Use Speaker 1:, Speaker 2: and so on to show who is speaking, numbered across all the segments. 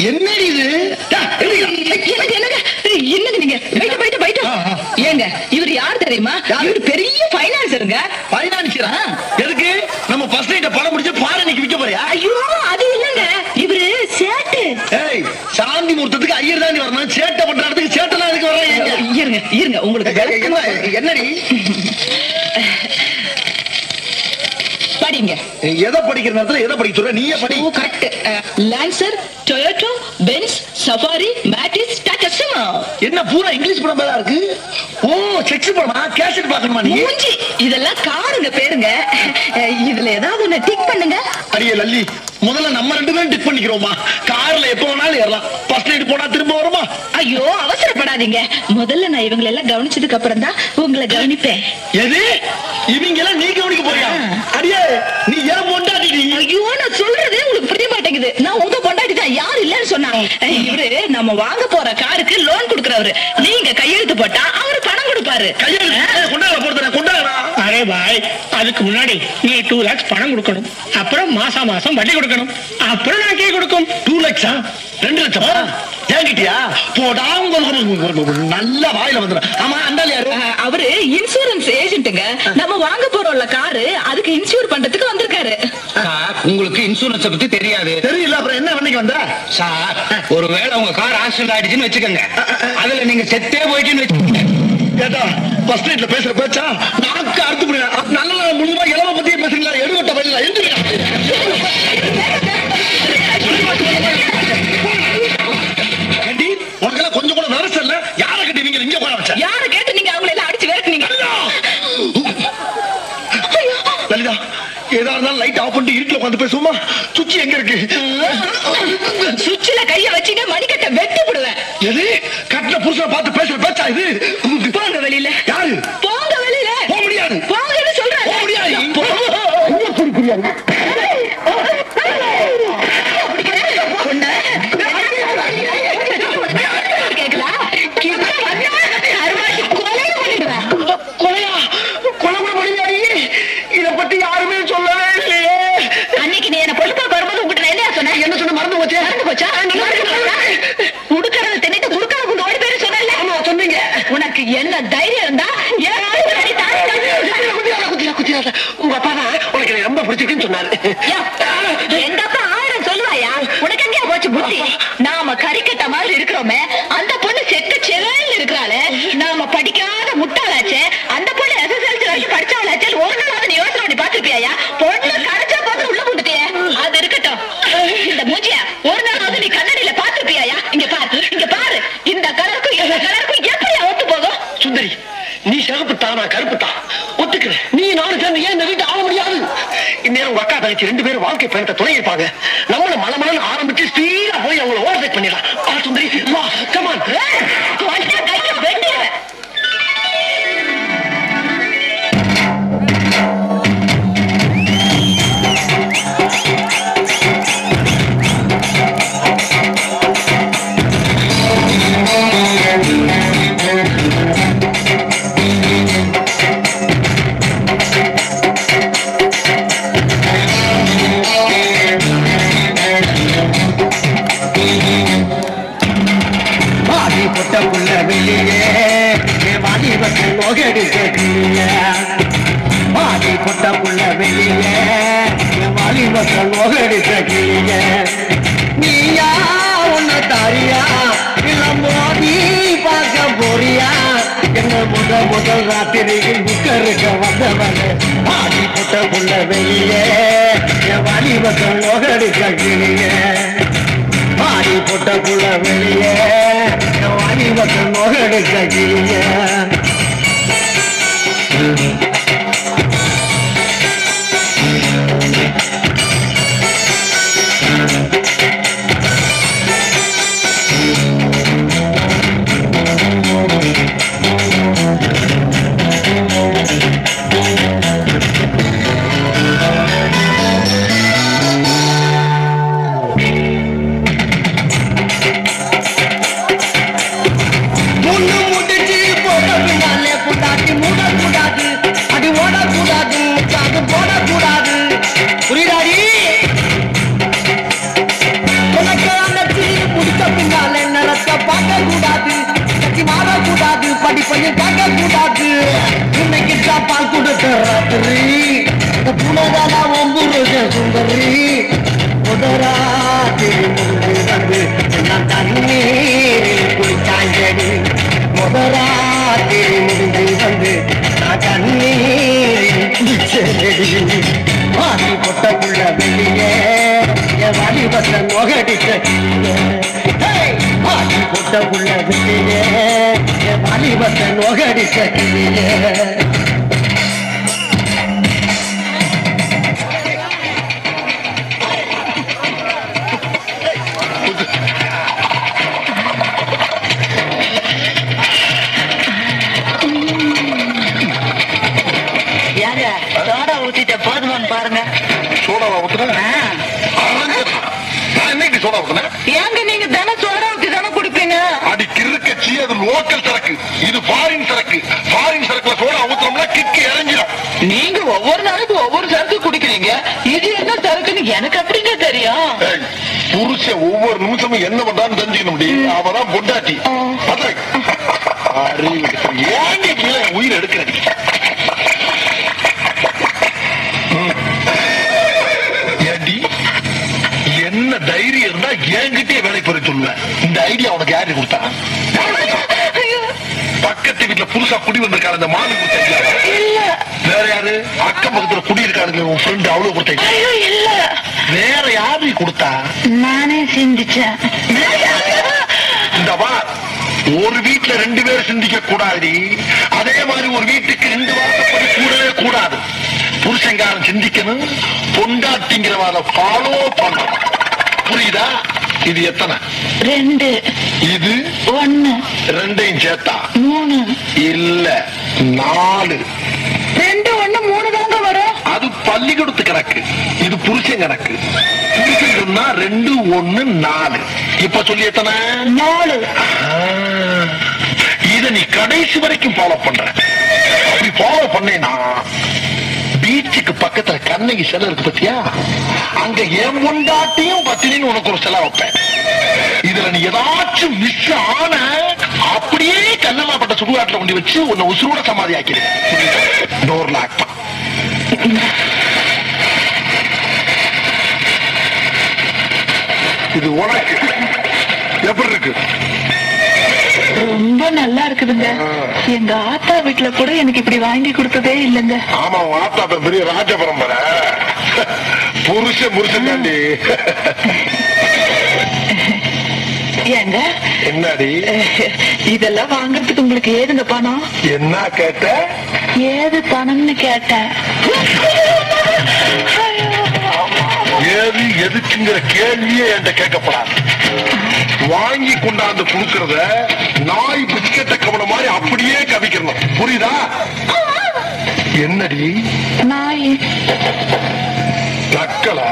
Speaker 1: என்னடி இது டா, எழுந்திருடா.
Speaker 2: என்னங்க என்னங்க என்னங்க நீங்க போயிட்டு போயிட்டு போயிட்டு
Speaker 1: ஆ, ஆ.
Speaker 2: ஏங்க இவர் யார் தெரியுமா
Speaker 1: யாரு?
Speaker 2: இவர் பெரிய ஃபைனான்சருங்க
Speaker 1: பைனான்சியரா எதுக்கு நம்ம ஃபர்ஸ்ட் நைட்ட படம் முடிச்சு பாரணிக்கு விற்க போறியா
Speaker 2: ஐயோ அது இல்லங்க இவரு சேட்டு
Speaker 1: ஏய் சாந்தி முகூர்த்தத்துக்கு ஐயர் தாண்டி வரணும் சேட்டை பண்ற இடத்துக்கு சேட்டெல்லாம் எதுக்கு வர்றீங்க
Speaker 2: இருங்க இருங்க உங்களுக்கு விளக்கமா
Speaker 1: என்ன என்னடி
Speaker 2: படிங்க
Speaker 1: எதை படிக்கிற நேரத்துல எதை படிக்க சொல்ற நீயே படி
Speaker 2: ஓ correct Lancer Toyota Benz Safari Matiz Tata Sumo
Speaker 1: என்ன பூரா இங்கிலீஷ் படம் பேரா இருக்கு ஓ செக்ஸ் படமா கேசட் பாக்கணுமா நீ
Speaker 2: மூஞ்சி இதெல்லாம் காருங்க பேருங்க அஹ், இதுல ஏதாவது ஒண்ணு டிக் பண்ணுங்க
Speaker 1: அடியே லல்லி முதல்ல நம்ம ரெண்டு பேரும் டிக் பண்ணிக்கிறோமா கார்ல எப்ப வேணாலும் ஏறலாம் ஃபர்ஸ்ட் நைட் போனா திரும்ப வருமா
Speaker 2: ஐயோ அவசரப்படாதீங்க முதல்ல நான் இவங்களை எல்லாம் கவனிச்சதுக்கு அப்புறம் தான் உங்களை கவனிப்பேன்
Speaker 1: எது இவங்க எல்லாம் நீ கவனிக்க போறியா அடியே நீ ஏன் பொண்டாட்டி
Speaker 2: ஐயோ நான் சொல்றதே உங்களுக்கு புரிய மாட்டேங்குது நான் உங்க பொண்டாட்டி தான் யார் இல்லைன்னு சொன்னாங்க அஹ், இவரு நம்ம வாங்க போற காருக்கு லோன் கொடுக்கறவரு நீங்க கையெழுத்து போட்டா அவரு பணம் கொடுப்பாரு
Speaker 1: கையெழுத்து கொண்டாட போறத கொண்டாடா
Speaker 3: அரே பாய் அதுக்கு முன்னாடி நீ டூ லேக்ஸ் பணம் கொடுக்கணும் அப்புறம் மாசம் மாசம் வட்டி கொடுக்கணும் அப்புறம் நான் கே கொடுக்கும்
Speaker 1: டூ லட்சா ரெண்டு லட்சமா ஏங்கிட்டியா போடா உங்களுக்கு நல்ல வாயில வந்துடும் ஆமா அண்டாள் யாரு
Speaker 2: அஹ், அவரு இன்சூரன்ஸ் ஏஜென்ட்டுங்க நம்ம வாங்க போறோம்ல காரு அதுக்கு இன்சூர் பண்றதுக்கு வந்திருக்காரு
Speaker 4: சார் உங்களுக்கு இன்சூரன்ஸ் பத்தி தெரியாது
Speaker 1: தெரியல அப்புறம் என்ன பண்ணிக்கு வந்த
Speaker 4: சார் ஒருவேளை உங்க கார் ஆக்சிடென்ட் ஆயிடுச்சுன்னு வச்சுக்கோங்க அதுல நீங்க செத்தே போயிட்டுன்னு வச்சுக்கோங்க
Speaker 1: கேட்டா ஃபர்ஸ்ட் நைட்ல பேசுற பேச்சா நாக்கு அறுத்து போடுவேன் நல்ல நாள் முழுவதுமா இளவ பத்தியே பேசுறீங்களா எடுவட்ட வயல கண்டி உனக்கெல்லாம் கொஞ்சம் கூட நரசு இல்ல யாரை கட்டி நீங்க இங்க உட்கார வச்ச
Speaker 2: யார கேட்டு நீங்க அவங்களை எல்லாம் அடிச்சு விரட்டுனீங்க
Speaker 1: லலிதா ஏதா இருந்தாலும் லைட் ஆஃப் பண்ணிட்டு இருட்டுல உட்காந்து பேசுவோமா சுச்சி எங்க இருக்கு
Speaker 2: சுவிட்ச்ல கைய வச்சீங்க மணிக்கட்ட வெட்டி விடுவேன்
Speaker 1: எது கட்டின புருஷனை பார்த்து பேசுற பேச்சா இது
Speaker 2: போங்க வெளியில
Speaker 1: யாரு
Speaker 2: போங்க வெளியில
Speaker 1: போக முடியாது
Speaker 2: போங்கன்னு சொல்றேன்
Speaker 1: போக முடியாது
Speaker 2: பொண்ணு. கேக்குதா? கிட்ட வந்தா கருவாட்டி கொலையை பண்ணிடுவேன்.
Speaker 1: கொலையா கொலை கூட முடியாது இத பத்தி யாருமே சொல்லவே இல்லையே
Speaker 2: அன்னைக்கு நீ என்ன பொண்ணு பார்க்க வரும்போது உங்ககிட்ட நான் என்னையா சொன்னேன்?
Speaker 1: என்ன சொன்ன மறந்து போச்சே
Speaker 2: மறந்து போச்சா? நீ மறந்து போச்சா? உடுக்கறத தின்னுட்டு குறுக்கால கொண்டு ஓடி போயிரு சொன்னேன்ல?
Speaker 1: ஆமா சொன்னீங்க
Speaker 2: உனக்கு என்ன தைரியம் இருந்தா என் கையில அடி தாண்டி தாண்டி
Speaker 1: குத்திராத, குத்திராத, குத்திராத, குத்திராத. உங்க அப்பா தான் உனக்கு என்னை ரொம்ப பிடிச்சிருக்குன்னு சொன்னாரு
Speaker 2: யா, எங்க அப்பா ஆயிரம் சொல்லுவாயா உனக்கு எங்கேயா போச்சு புத்தி நாம கறிக்கட்ட மாதிரி இருக்கிறோமே அந்த பொண்ணு செக்க செவேல் இருக்கிறாளே நாம படிக்காத முட்டாளாச்சே அந்த பொண்ணு எஸ்எஸ்எல்சி வரைக்கும் படிச்சாளாச்சே ஒரு நாளாவது நீ யோசனை பண்ணி பாத்துருப்பியா பொண்ணு கரைச்சா பார்த்து உள்ள போட்டுட்டியே அது இருக்கட்டும் இந்த மூஞ்சியா ஒரு நாளாவது நீ கண்ணாடியில பாத்துருப்பியா இங்க பாரு இங்க பாரு இந்த கலருக்கும் இந்த கலருக்கும் எப்படி ஒத்து போகும்
Speaker 1: சுந்தரி நீ சிகப்பு தான் நான் கருப்பு தான் ஒத்துக்கிறேன் நீ நானும் சேர்ந்து ஏன் இந்த வீட்டை ஆள முடியாது இந்நேரம் உங்க அக்கா தங்கச்சி ரெண்டு பேரும் வாழ்க்கை பயணத்தை துணை இருப்பாங்க நம்மள மலமலன்னு ஆரம்பிச்சு ஸ்பீடா போய் அவங்கள ஓவர்டேக் பண்ணிடலாம் ஆ சுந்தரி வா கமான்
Speaker 2: வந்தா கையை வெட்டிடுவேன்
Speaker 5: வாடி பொட்ட புள்ள வெளியே வாடி பட்டு நோகடி கேட்கலையே வாடி பொட்ட புள்ள வெளியே வாடி பட்டு நோகடி கேட்கலையே நீயா உன்னை தாரியா இல்ல மோதி பார்க்க போறியா என்ன முத முதல் ராத்திரியில் புக்கருக்க வந்தவன் வாடி பொட்ட புள்ள வெளியே வாடி பட்டு நோகடி கேட்கலையே மாடி போட்ட புள்ள வெளியே வாடி பக்க நோகெடுக்க கிளியே முன்னு முடிச்சு போட்ட பின்னாலே புண்டாட்டி மூட கூடாது ராத்திரி புனதான ஒம்புருக சுந்தரி முதராத்திரி முன்பு வந்து நான் தண்ணீரில் குளிச்சாஞ்சடி முதராத்திரி முடிந்து வந்து நான் தண்ணீரில் குளிச்சடி மாறி கொட்ட உள்ள வெளியே என் வடிவத்தை நொகடிக்க மாறி கொட்ட உள்ள வெளியே என் வடிவத்தை நொகடிக்க கிளியே
Speaker 2: ஏங்க சோடா ஊத்திட்ட போதுமான்னு பாருங்க
Speaker 1: சோடாவா ஊத்துறேன் நான் என்னைக்கு சோடா ஊத்துனேன்
Speaker 2: ஏங்க நீங்க தினம் சோடா ஊத்தி தானே குடிப்பீங்க
Speaker 1: அடி கிறுக்கச்சி அது லோக்கல் சரக்கு இது ஃபாரின் சரக்கு ஃபாரின் சரக்குல சோடா ஊத்துறோம்னா கிக்கு இறங்கிடும்
Speaker 2: நீங்க ஒவ்வொரு நாளைக்கு ஒவ்வொரு சரக்கு குடிக்கிறீங்க இது என்ன சரக்குன்னு எனக்கு அப்படிங்க தெரியும்
Speaker 1: ஏய், புருஷன் ஒவ்வொரு நிமிஷமும் என்ன பண்றான்னு தெரிஞ்சுக்கணும் முடியும் அவதான் பொண்டாட்டி பத்திரை. அறிவு கெட்டவன். ஏன்டி இப்படிலாம் என் உயிர் எடுக்கிறேன் ஏண்டி என்ன தைரியம் இருந்தா என்கிட்டயே வேலை பெற சொல்லுவேன் இந்த ஐடியா உனக்கு யாரு கொடுத்தா பக்கத்து வீட்டுல புதுசா குடி வந்திருக்காரு அந்த மாலு கொடுத்தா வேற யாரு அக்கம் பக்கத்துல குடி இருக்காருங்க உன் ஃப்ரெண்ட் அவ்வளவு கொடுத்தீங்க
Speaker 2: ஐயோ இல்ல
Speaker 1: வேற யாரு கொடுத்தா
Speaker 2: நானே சிந்திச்சேன்
Speaker 1: இந்த வா ஒரு வீட்டுல ரெண்டு பேர் சிந்திக்க கூடாது அதே மாதிரி ஒரு வீட்டுக்கு ரெண்டு வாசப்படி கூடவே கூடாது புருஷங்காரன் சிந்திக்கணும் பொண்டாட்டிங்கிறவாத ஃபாலோ பண்ணணும் புரியுதா இது எத்தனை
Speaker 2: ரெண்டு
Speaker 1: இது
Speaker 2: ஒண்ணு
Speaker 1: ரெண்டையும் சேர்த்தா
Speaker 2: மூணு
Speaker 1: இல்ல நாலு
Speaker 2: ரெண்டு ஒண்ணு மூணு தாங்க வரும்
Speaker 1: அது பள்ளிக்கூடத்து கணக்கு இது புருஷன் கணக்கு புருஷன் சொன்னா ரெண்டு ஒண்ணு நாலு இப்ப சொல்லி எத்தனை
Speaker 2: நாலு
Speaker 1: ஆ, இத நீ கடைசி வரைக்கும் ஃபாலோ பண்ற அப்படி ஃபாலோ பண்ணேனா பீச்சுக்கு பக்கத்துல கண்ணகி சிலை இருக்கு பத்தியா அங்க என் முண்டாட்டியும் பத்தினின்னு உனக்கு ஒரு சிலை வைப்பேன் இதுல நீ ஏதாச்சும் மிஸ் ஆன அப்படியே கண்ணமாப்பட்ட சுடுகாட்டுல கொண்டு வச்சு உன்னை உசுரோட சமாதி ஆக்கிடுவேன் டோர் லாக் இது உனக்கு எப்படி இருக்கு
Speaker 2: ரொம்ப நல்லா இருக்குதுங்க எங்க ஆத்தா வீட்டுல கூட எனக்கு இப்படி வாங்கி கொடுத்ததே இல்லைங்க
Speaker 1: ஆமா உன் ஆத்தா இப்ப பெரிய ராஜ பரம்பரை புருஷன் புருஷன் தாண்டி
Speaker 2: ஏங்க
Speaker 1: என்னடி
Speaker 2: இதெல்லாம் வாங்குறதுக்கு உங்களுக்கு ஏதுங்க பணம்
Speaker 1: என்ன கேட்ட
Speaker 2: ஏது பணம்னு கேட்டேன்
Speaker 1: ஏது எதுக்குங்கிற கேள்வியே என்கிட்ட கேட்கப்படாது வாங்கி கொண்டாந்து கொடுக்கறத நாய் பிஸ்கெட்ட கவன மாதிரி அப்படியே கவிக்கணும் புரியுதா என்னடி
Speaker 2: நாய்
Speaker 1: நக்கலா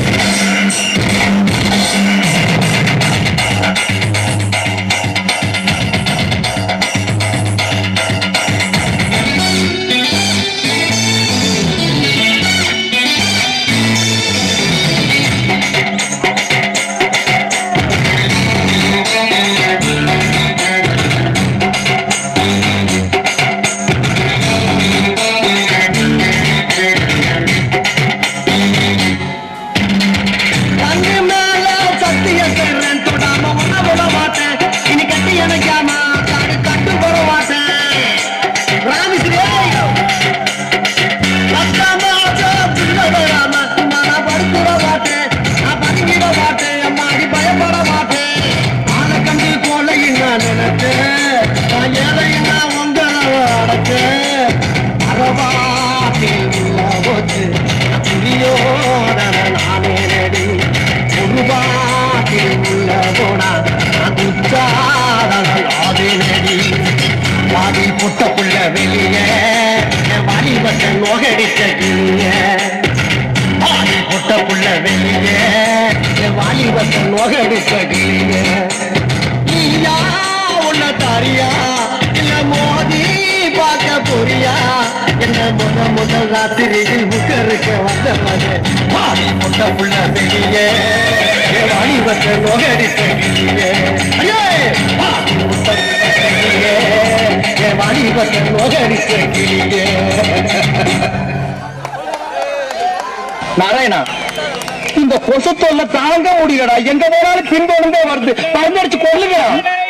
Speaker 5: கண்ணு மேல சத்தியத்தை நான் தொடாம உன்னை விட மாட்டேன். இனி கட்டி அணைக்காம காடு கட்டு போட மாட்டேன். ராமேஸ்வரி, ஏய்! அக்காம ஆச்சா புள்ள வராம நான் படுத்துட மாட்டேன். நான் பதுங்கிட மாட்டேன். அம்மாடி பயப்பட மாட்டேன். ஆளை கண்டு கொலையும் நான் நினைச்சேன். நான் ஏழையும் நான் உங்களை அடைச்சேன். அரவாத்தில் உள்ள போச்சு. புரியோட நானே நடி ஒரு பாட்டில் உள்ள போனா நான் உச்சாரே நடி வாதி புட்ட புள்ள வெளியே என் வாலிபத்தை நோகடிச்ச கிளிய வாதி புட்ட புள்ள வெளியே என் வாலிபத்தை நோகடிச்ச கிளிய நீயா உன்ன தாரியா இல்ல மோதி பார்க்க போறியா என்ன முத முதல் ராத்திரியில் முக்கருக்கு வந்தவனே வாடி முட்ட புள்ள வெளியே என் வாலிபத்தை நோகடித்த கிளியே ஐயே வாடி முட்ட புள்ள வெளியே வாலிபத்தை நோகடிச்ச கிளியே நாராயணா இந்த கொசு தொல்லை தாங்க முடியலடா எங்க போனாலும் பின்தொடர்ந்தே வருது பறந்தடிச்சு கொள்ளுங்க